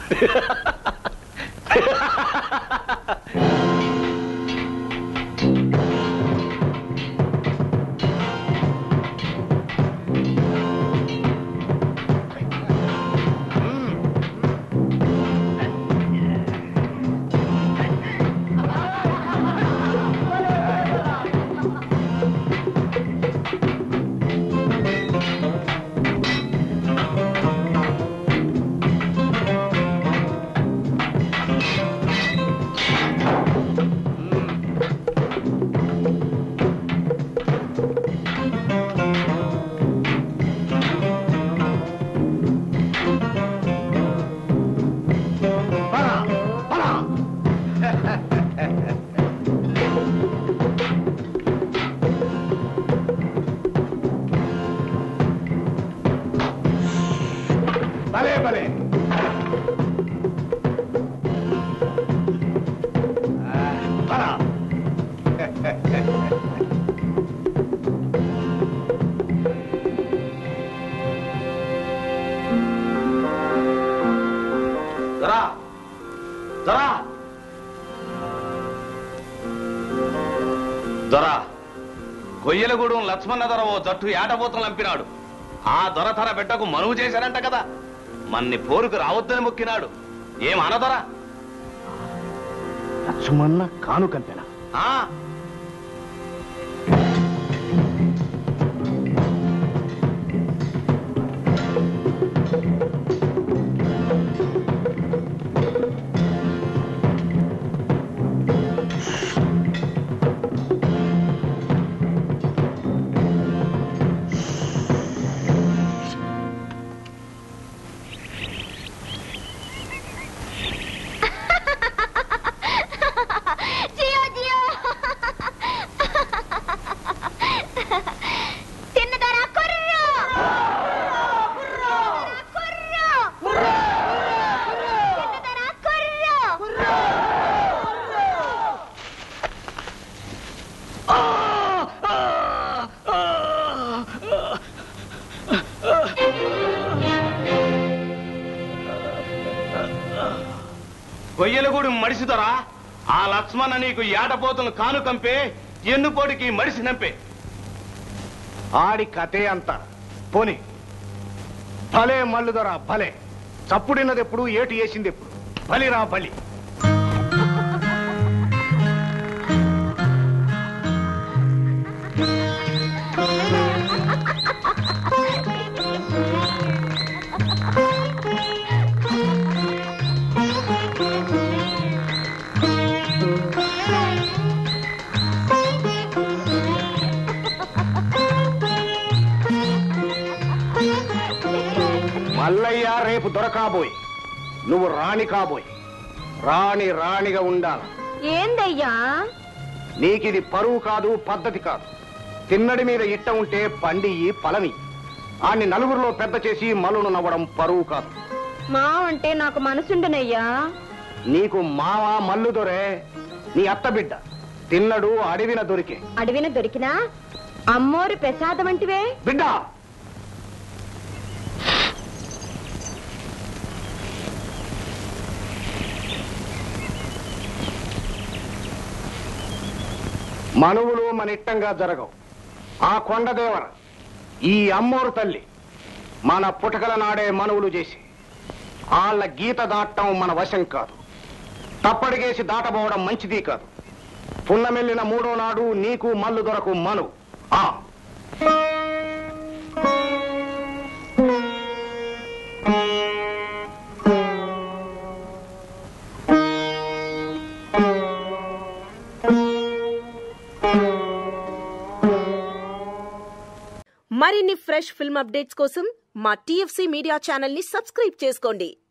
భలే భలే ఆ, పరా. జరా జరా దొర కొయ్యలగూడెం లక్ష్మణ ధర ఓ జట్టు ఏటబోతం లంపినాడు ఆ దొర ధర బిడ్డకు మనువు చేశారంట కదా మన్ని పోరుకు రావద్దని మొక్కినాడు ఏం అనదొరా లక్ష్మణ కాను కంపెన ఆ జియో జియో తిన్నదరా కుర్రు కుర్రు తిన్నదరా కుర్రు కొయ్యలగూడెం మడిసిదొరా ఆ లక్ష్మణ నీకు ఏటపోతును కాను కంపే ఎన్నుపోడికి మడిసి నంపే ఆడి కథే అంత పోని భలే మల్లుదరా భలే చప్పుడిన్నది ఎప్పుడు ఏటు వేసింది ఎప్పుడు బలిరా బలి మల్లయ్య రేపు దొరకాబోయ్ నువ్వు రాణి కాబోయ్ రాణి రాణిగా ఉండాల ఏందయ్యా నీకిది పరువు కాదు పద్ధతి కాదు తిన్నడి మీద ఇట్ట ఉంటే పండి పలమి ఆన్ని నలుగురిలో పెద్ద చేసి మల్లును నవ్వడం పరువు కాదు మా అంటే నాకు మనసుండనయ్యా నీకు మావ మల్లు దొరే నీ అత్త బిడ్డ తిన్నడు అడవిన దొరికే అడవిన దొరికినా అమ్మోరు ప్రసాదం అంటివే బిడ్డ మనువులు మన ఇట్టంగా జరగవు ఆ కొండదేవర ఈ అమ్మోరు తల్లి మన పుటకల నాడే మనువులు చేసి ఆళ్ళ గీత దాటం మన వశం కాదు తప్పడిగేసి దాటబోవడం మంచిది కాదు పున్నమెల్లిన మూడో నాడు నీకు మల్లు దొరకు మను ఆ మరిన్ని ఫ్రెష్ ఫిల్మ్ అప్డేట్స్ కోసం మా టీఎఫ్సీ మీడియా ఛానల్ ని సబ్స్క్రైబ్ చేసుకోండి